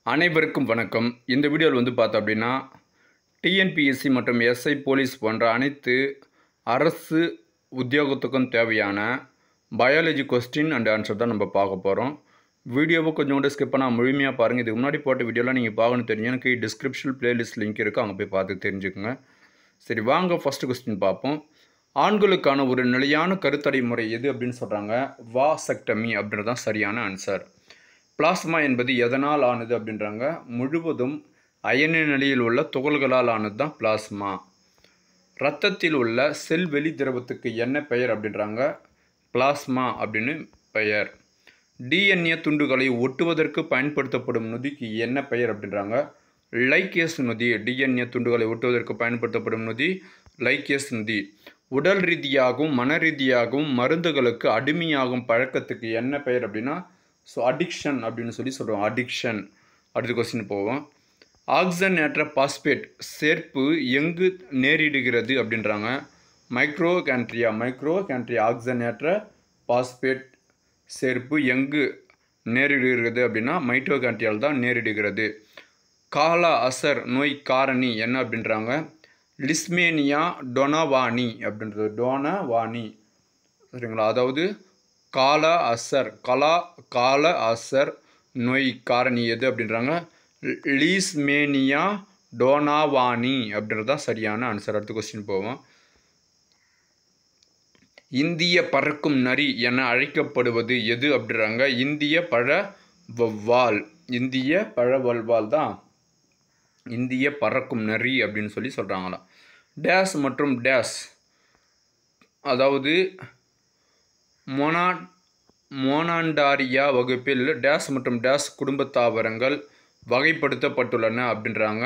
அனைவருக்கும் வணக்கம் இந்த வீடியோவில் வந்து பார்த்தோம் அப்படின்னா டிஎன்பிஎஸ்சி மற்றும் எஸ்ஐ போலீஸ் போன்ற அனைத்து அரசு உத்தியோகத்துக்கும் தேவையான பயாலஜி கொஸ்டின் அண்ட் ஆன்சர் தான் நம்ம பார்க்க போகிறோம் வீடியோவை கொஞ்சம் கூட ஸ்கிப் பண்ணால் முழுமையாக பாருங்கள் இதுக்கு முன்னாடி போட்ட வீடியோலாம் நீங்கள் பார்க்கணும் தெரியும் எனக்கு டிஸ்கிரிப்ஷன் பிளேலிஸ்ட் லிங்க் இருக்குது அங்கே போய் பார்த்து தெரிஞ்சுக்கோங்க சரி வாங்க ஃபஸ்ட்டு கொஸ்டின் பார்ப்போம் ஆண்களுக்கான ஒரு நிலையான கருத்தடை முறை எது அப்படின்னு சொல்கிறாங்க வாசெக்டமி அப்படின்றது தான் சரியான ஆன்சர் பிளாஸ்மா என்பது எதனால் ஆனது அப்படின்றாங்க முழுவதும் அயன நிலையில் உள்ள துகள்களால் ஆனது தான் பிளாஸ்மா இரத்தத்தில் உள்ள செல் வெளி திரவத்துக்கு என்ன பெயர் அப்படின்றாங்க பிளாஸ்மா அப்படின்னு பெயர் டிஎன்ஏ துண்டுகளை ஒட்டுவதற்கு பயன்படுத்தப்படும் நொதிக்கு என்ன பெயர் அப்படின்றாங்க லைக்கேஸ் நொதி டிஎன்ஏ துண்டுகளை ஒட்டுவதற்கு பயன்படுத்தப்படும் நொதி லைக்கேஸ் நொதி உடல் ரீதியாகவும் மன ரீதியாகவும் மருந்துகளுக்கு அடிமையாகும் பழக்கத்துக்கு என்ன பெயர் அப்படின்னா ஸோ அடிக்ஷன் அப்படின்னு சொல்லி சொல்கிறோம் அடிக்ஷன் அடுத்த கொஸ்டின் போவோம் ஆக்சன் ஏற்ற பாஸ்பேட் சேர்ப்பு எங்கு நேரிடுகிறது அப்படின்றாங்க மைக்ரோ கேன்ட்ரியா மைக்ரோ கேன்ட்ரியா ஆக்சன் ஏற்ற பாஸ்பேட் சேர்ப்பு எங்கு நேரிடுகிறது அப்படின்னா மைட்டோகான்ட்ரியால் தான் நேரிடுகிறது காலா அசர் நோய் காரணி என்ன அப்படின்றாங்க லிஸ்மேனியா டொனவானி அப்படின்றது டொனவானி சரிங்களா அதாவது கால அசர் கலா கால அசர் நோய் காரணி எது அப்படின்றாங்க லீஸ்மேனியா டோனாவானி அப்படின்றது தான் சரியான ஆன்சர் அடுத்த கொஸ்டின் போவோம் இந்திய பறக்கும் நரி என அழைக்கப்படுவது எது அப்படின்றாங்க இந்திய பழ வவ்வால் இந்திய பழ வவ்வால் தான் இந்திய பறக்கும் நரி அப்படின்னு சொல்லி சொல்கிறாங்களாம் டேஸ் மற்றும் டேஸ் அதாவது மொனா மோனாண்டாரியா வகுப்பில் டேஸ் மற்றும் டேஸ் குடும்ப தாவரங்கள் வகைப்படுத்தப்பட்டுள்ளன அப்படின்றாங்க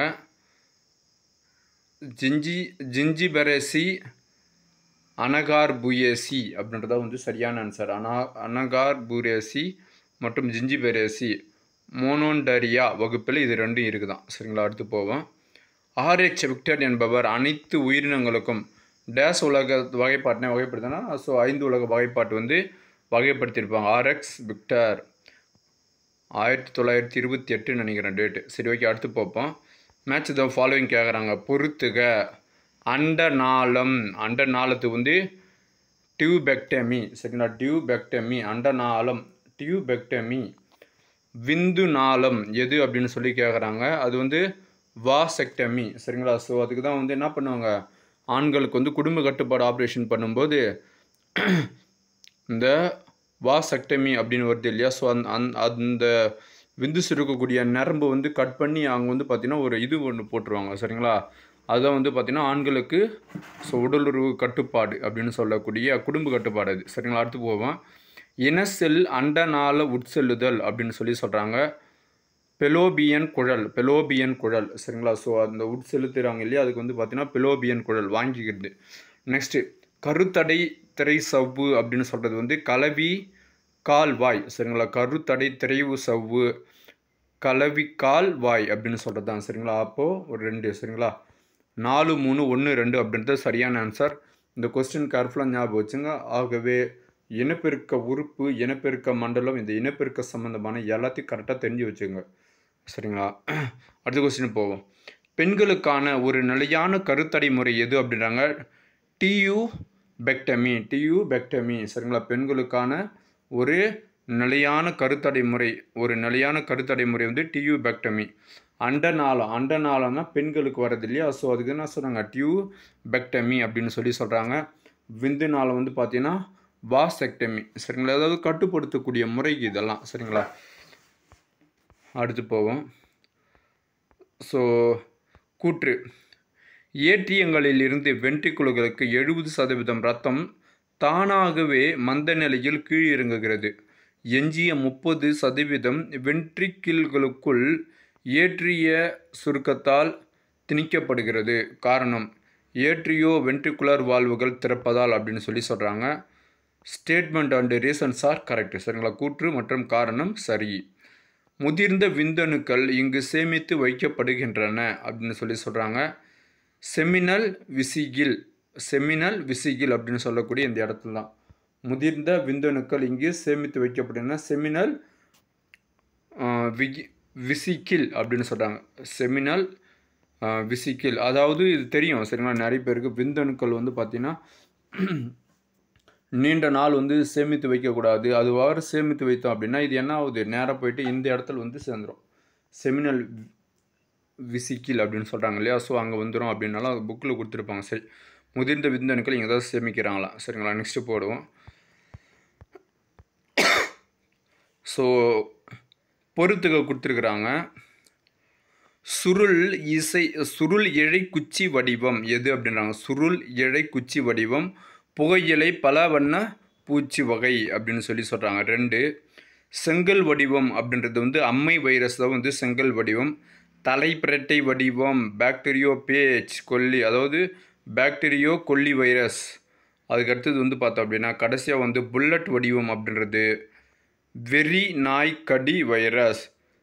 ஜிஞ்சி ஜிஞ்சிபெரேசி அனகார் புயேசி அப்படின்றத வந்து சரியான ஆன்சர் அனா அனகார் புரேசி மற்றும் ஜிஞ்சிபெரேசி மோனோண்டரியா வகுப்பில் இது ரெண்டும் இருக்குதான் சரிங்களா அடுத்து போவோம் ஆர்ஹெச் விக்டர் என்பவர் அனைத்து உயிரினங்களுக்கும் டேஸ் உலக வகைப்பாட்டினை வகைப்படுத்தினா ஸோ ஐந்து உலக வகைப்பாட்டு வந்து வகைப்படுத்தியிருப்பாங்க ஆர்எக்ஸ் விக்டர் ஆயிரத்தி தொள்ளாயிரத்தி இருபத்தி எட்டுன்னு நினைக்கிறேன் டேட்டு சரி ஓகே அடுத்து பார்ப்போம் மேட்ச் த ஃபாலோவிங் கேட்குறாங்க பொறுத்துக அண்ட நாளம் அண்ட நாளத்துக்கு வந்து டியூபெக்டமி சரிங்களா டியூபெக்டமி அண்ட நாளம் டியூபெக்டமி விந்து நாளம் எது அப்படின்னு சொல்லி கேட்குறாங்க அது வந்து வாசெக்டமி சரிங்களா ஸோ அதுக்கு தான் வந்து என்ன பண்ணுவாங்க ஆண்களுக்கு வந்து குடும்ப கட்டுப்பாடு ஆப்ரேஷன் பண்ணும்போது இந்த வாசெக்டமி அப்படின்னு வருது இல்லையா ஸோ அந் அந் அந்த விந்து சுருக்கக்கூடிய நரம்பு வந்து கட் பண்ணி அவங்க வந்து பார்த்திங்கன்னா ஒரு இது ஒன்று போட்டுருவாங்க சரிங்களா அதுதான் வந்து பார்த்திங்கன்னா ஆண்களுக்கு ஸோ உடலுறவு கட்டுப்பாடு அப்படின்னு சொல்லக்கூடிய குடும்ப கட்டுப்பாடு அது சரிங்களா அடுத்து போவோம் இனசெல் அண்டநாள உட்செல்லுதல் அப்படின்னு சொல்லி சொல்கிறாங்க பெலோபியன் குழல் பெலோபியன் குழல் சரிங்களா ஸோ அந்த உட்செலுத்துறாங்க இல்லையா அதுக்கு வந்து பார்த்திங்கன்னா பெலோபியன் குழல் வாங்கிக்கிறது நெக்ஸ்ட்டு கருத்தடை திரை சவ்வு அப்படின்னு சொல்கிறது வந்து கலவி கால் வாய் சரிங்களா கருத்தடை திரைவு சவ்வு கலவி கால் வாய் அப்படின்னு சொல்கிறது தான் சரிங்களா அப்போது ஒரு ரெண்டு சரிங்களா நாலு மூணு ஒன்று ரெண்டு அப்படின்றது சரியான ஆன்சர் இந்த கொஸ்டின் கேர்ஃபுல்லாக ஞாபகம் வச்சுங்க ஆகவே இனப்பெருக்க உறுப்பு இனப்பெருக்க மண்டலம் இந்த இனப்பெருக்க சம்மந்தமான எல்லாத்தையும் கரெக்டாக தெரிஞ்சு வச்சுங்க சரிங்களா அடுத்த கொஸ்டின் போவோம் பெண்களுக்கான ஒரு நிலையான கருத்தடை முறை எது அப்படின்றாங்க டியூ பெக்டமி டியூ பெக்டமி சரிங்களா பெண்களுக்கான ஒரு நிலையான கருத்தடை முறை ஒரு நிலையான கருத்தடை முறை வந்து டியூ பெக்டமி அண்டநாளம் அண்டநாளம்னா பெண்களுக்கு வரது இல்லையா ஸோ அதுக்கு என்ன சொல்கிறாங்க டியூ பெக்டமி அப்படின்னு சொல்லி சொல்கிறாங்க விந்து நாளம் வந்து பார்த்தீங்கன்னா வாசெக்டமி சரிங்களா அதாவது கட்டுப்படுத்தக்கூடிய முறைக்கு இதெல்லாம் சரிங்களா அடுத்து போவோம் ஸோ கூற்று ஏற்றியங்களில் இருந்து வென்ட்ரிகுலர்களுக்கு எழுபது சதவீதம் ரத்தம் தானாகவே மந்த நிலையில் கீழிறங்குகிறது எஞ்சிய முப்பது சதவீதம் வென்ட்ரிக்கிள்களுக்குள் ஏற்றிய சுருக்கத்தால் திணிக்கப்படுகிறது காரணம் ஏட்ரியோ வென்ட்ரிகுலர் வால்வுகள் திறப்பதால் அப்படின்னு சொல்லி சொல்கிறாங்க statement and reasons are correct சரிங்களா கூற்று மற்றும் காரணம் சரி முதிர்ந்த விந்தணுக்கள் இங்கு சேமித்து வைக்கப்படுகின்றன அப்படின்னு சொல்லி சொல்கிறாங்க செமினல் விசிகில் செமினல் விசிகில் அப்படின்னு சொல்லக்கூடிய இந்த இடத்துல தான் முதிர்ந்த விந்தணுக்கள் இங்கு சேமித்து வைக்கப்படுகின்றன செமினல் விகி விசிக்கில் அப்படின்னு சொல்கிறாங்க செமினல் விசிக்கில் அதாவது இது தெரியும் சரிங்களா நிறைய பேருக்கு விந்தணுக்கள் வந்து பார்த்திங்கன்னா நீண்ட நாள் வந்து சேமித்து வைக்கக்கூடாது அது வார சேமித்து வைத்தோம் அப்படின்னா இது என்ன ஆகுது நேராக போயிட்டு இந்த இடத்துல வந்து சேர்ந்துடும் செமினல் விசிக்கில் அப்படின்னு சொல்கிறாங்க இல்லையா ஸோ அங்கே வந்துடும் அப்படின்னாலும் அது புக்கில் கொடுத்துருப்பாங்க சரி முதிர்ந்த விந்தணுக்கள் இங்கே தான் சேமிக்கிறாங்களாம் சரிங்களா நெக்ஸ்ட்டு போடுவோம் ஸோ பொறுத்துக கொடுத்துருக்குறாங்க சுருள் இசை சுருள் இழை குச்சி வடிவம் எது அப்படின்றாங்க சுருள் இழை குச்சி வடிவம் புகையிலை பல வண்ண பூச்சி வகை அப்படின்னு சொல்லி சொல்கிறாங்க ரெண்டு செங்கல் வடிவம் அப்படின்றது வந்து அம்மை வைரஸ் தான் வந்து செங்கல் வடிவம் தலைப்பிரட்டை வடிவம் பாக்டீரியோ பேச் கொல்லி அதாவது பாக்டீரியோ கொல்லி வைரஸ் அதுக்கு அடுத்தது வந்து பார்த்தோம் அப்படின்னா கடைசியாக வந்து புல்லட் வடிவம் அப்படின்றது வெறி நாய் கடி வைரஸ்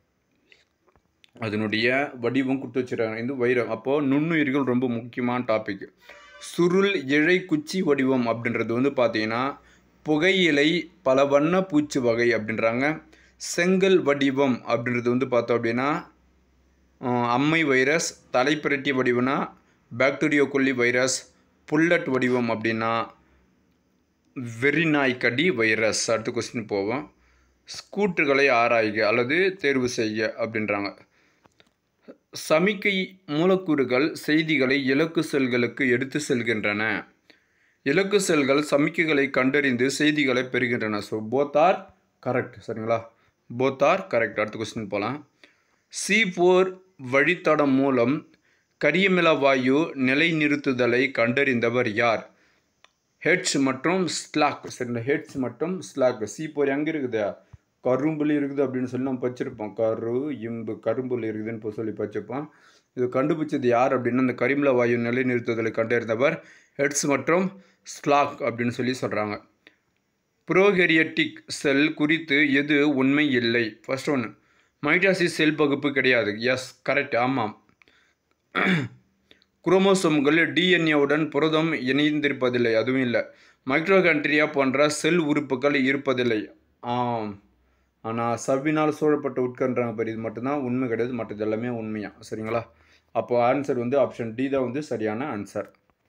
அதனுடைய வடிவம் கொடுத்து வச்சுருக்காங்க இந்த வைரம் அப்போது நுண்ணுயிர்கள் ரொம்ப முக்கியமான டாபிக் சுருள் இழை குச்சி வடிவம் அப்படின்றது வந்து பார்த்தீங்கன்னா புகையிலை பல வண்ண பூச்சி வகை அப்படின்றாங்க செங்கல் வடிவம் அப்படின்றது வந்து பார்த்தோம் அப்படின்னா அஹ், அம்மை வைரஸ் தலைப்பிரட்டி வடிவம்னா பாக்டீரியோ கொல்லி வைரஸ் புல்லட் வடிவம் அப்படின்னா வெறிநாய்க்கடி வைரஸ் அடுத்த கொஸ்டின் போவோம் ஸ்கூட்டர்களை ஆராய்க அல்லது தேர்வு செய்ய அப்படின்றாங்க சமிக்கை மூலக்கூறுகள் செய்திகளை இலக்கு செல்களுக்கு எடுத்து செல்கின்றன இலக்கு செல்கள் சமிக்கைகளை கண்டறிந்து செய்திகளை பெறுகின்றன ஸோ போத் ஆர் கரெக்ட் சரிங்களா போத் ஆர் கரெக்ட் அடுத்த கொஸ்டின் போகலாம் சி ஃபோர் வழித்தடம் மூலம் கரியமில வாயு நிலைநிறுத்துதலை கண்டறிந்தவர் யார் ஹெட்ஸ் மற்றும் ஸ்லாக் சரிங்களா ஹெட்ஸ் மற்றும் ஸ்லாக் சி போர் எங்கே இருக்குது கரும்புல இருக்குது அப்படின்னு சொல்லி நம்ம வச்சிருப்போம் கரு இம்பு கரும்புல இருக்குதுன்னு இப்போ சொல்லி வச்சிருப்போம் இது கண்டுபிடிச்சது யார் அப்படின்னா இந்த கரிமல வாயு நிலைநிறுத்துதலை கண்டறிந்தவர் ஹெட்ஸ் மற்றும் ஸ்லாக் அப்படின்னு சொல்லி சொல்கிறாங்க ப்ரோகெரியட்டிக் செல் குறித்து எது உண்மை இல்லை ஃபர்ஸ்ட் ஒன்று மைட்டாசிஸ் செல் பகுப்பு கிடையாது எஸ் கரெக்ட் ஆமாம் குரோமோசோம்கள் டிஎன்ஏவுடன் புரதம் இணைந்திருப்பதில்லை அதுவும் இல்லை மைக்ரோகான்ட்ரியா போன்ற செல் உறுப்புகள் இருப்பதில்லை ஆம் ஆனால் சவ்வினால் சூழப்பட்ட உட்கன்றாங்க பாரு இது மட்டும்தான் உண்மை கிடையாது மற்றது எல்லாமே உண்மையா சரிங்களா அப்போ ஆன்சர் வந்து ஆப்ஷன் டி தான் வந்து சரியான ஆன்சர்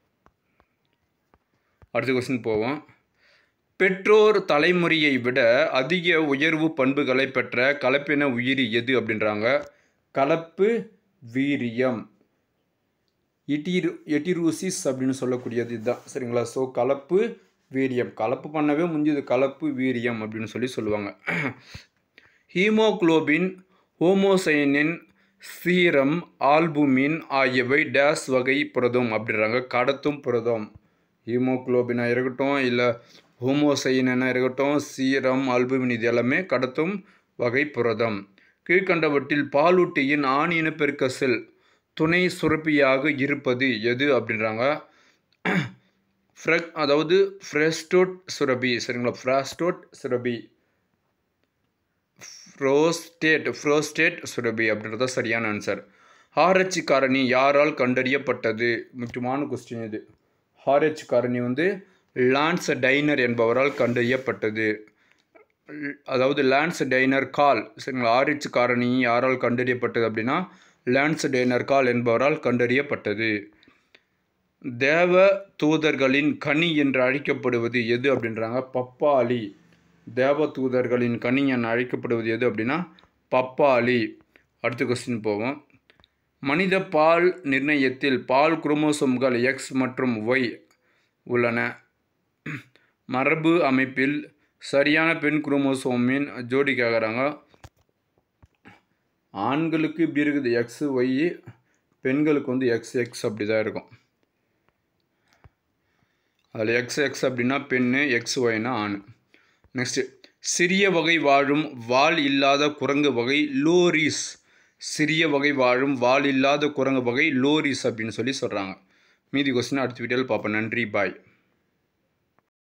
அடுத்த கொஸ்டின் போவோம் பெற்றோர் தலைமுறையை விட அதிக உயர்வு பண்புகளை பெற்ற கலப்பின உயிரி எது அப்படின்றாங்க கலப்பு வீரியம் எட்டிரு எட்டிரூசிஸ் அப்படின்னு சொல்லக்கூடியது இதுதான் சரிங்களா ஸோ கலப்பு வீரியம் கலப்பு பண்ணவே முடிஞ்சது கலப்பு வீரியம் அப்படின்னு சொல்லி சொல்லுவாங்க ஹீமோகுளோபின் ஹோமோசைனின் சீரம் ஆல்புமின் ஆகியவை டேஸ் வகை புரதம் அப்படின்றாங்க கடத்தும் புரதம் ஹீமோகுளோபினாக இருக்கட்டும் இல்லை ஹோமோசைனா இருக்கட்டும் சீரம் ஆல்புமின் இது எல்லாமே கடத்தும் வகை புரதம் கீழ்கண்டவற்றில் பாலூட்டியின் ஆண் இனப்பெருக்க செல் துணை சுரப்பியாக இருப்பது எது அப்படின்றாங்க ஃப்ரெக் அதாவது ஃப்ரெஸ்டோட் சுரபி சரிங்களா ஃப்ராஸ்டோட் சுரபி ஃப்ரோஸ்டேட் ஃப்ரோஸ்டேட் சுரபி அப்படின்றது சரியான ஆன்சர் ஹாரச்சி காரணி யாரால் கண்டறியப்பட்டது முக்கியமான கொஸ்டின் இது ஹாரச் காரணி வந்து லான்ஸ் டைனர் என்பவரால் கண்டறியப்பட்டது அதாவது லான்ஸ் டைனர் கால் சரிங்களா ஆரிச் காரணி யாரால் கண்டறியப்பட்டது அப்படின்னா லான்ஸ் டைனர் கால் என்பவரால் கண்டறியப்பட்டது தேவ தூதர்களின் கனி என்று அழைக்கப்படுவது எது அப்படின்றாங்க பப்பாளி தேவ தூதர்களின் கனி என அழைக்கப்படுவது எது அப்படின்னா பப்பாளி அடுத்த கொஸ்டின் போவோம் மனித பால் நிர்ணயத்தில் பால் குரோமோசோம்கள் எக்ஸ் மற்றும் ஒய் உள்ளன மரபு அமைப்பில் சரியான பெண் குரோமோசோமின் ஜோடி கேட்குறாங்க ஆண்களுக்கு இப்படி இருக்குது எக்ஸ் ஒய் பெண்களுக்கு வந்து எக்ஸ் எக்ஸ் அப்படி தான் இருக்கும் அதில் எக்ஸ் எக்ஸ் அப்படின்னா பெண்ணு எக்ஸ் ஒய்னா ஆண் நெக்ஸ்ட்டு சிறிய வகை வாழும் வால் இல்லாத குரங்கு வகை லோரிஸ் சிறிய வகை வாழும் வால் இல்லாத குரங்கு வகை லோரிஸ் அப்படின்னு சொல்லி சொல்கிறாங்க மீதி கொஸ்டின் அடுத்த வீடியோவில் பார்ப்போம் நன்றி பாய்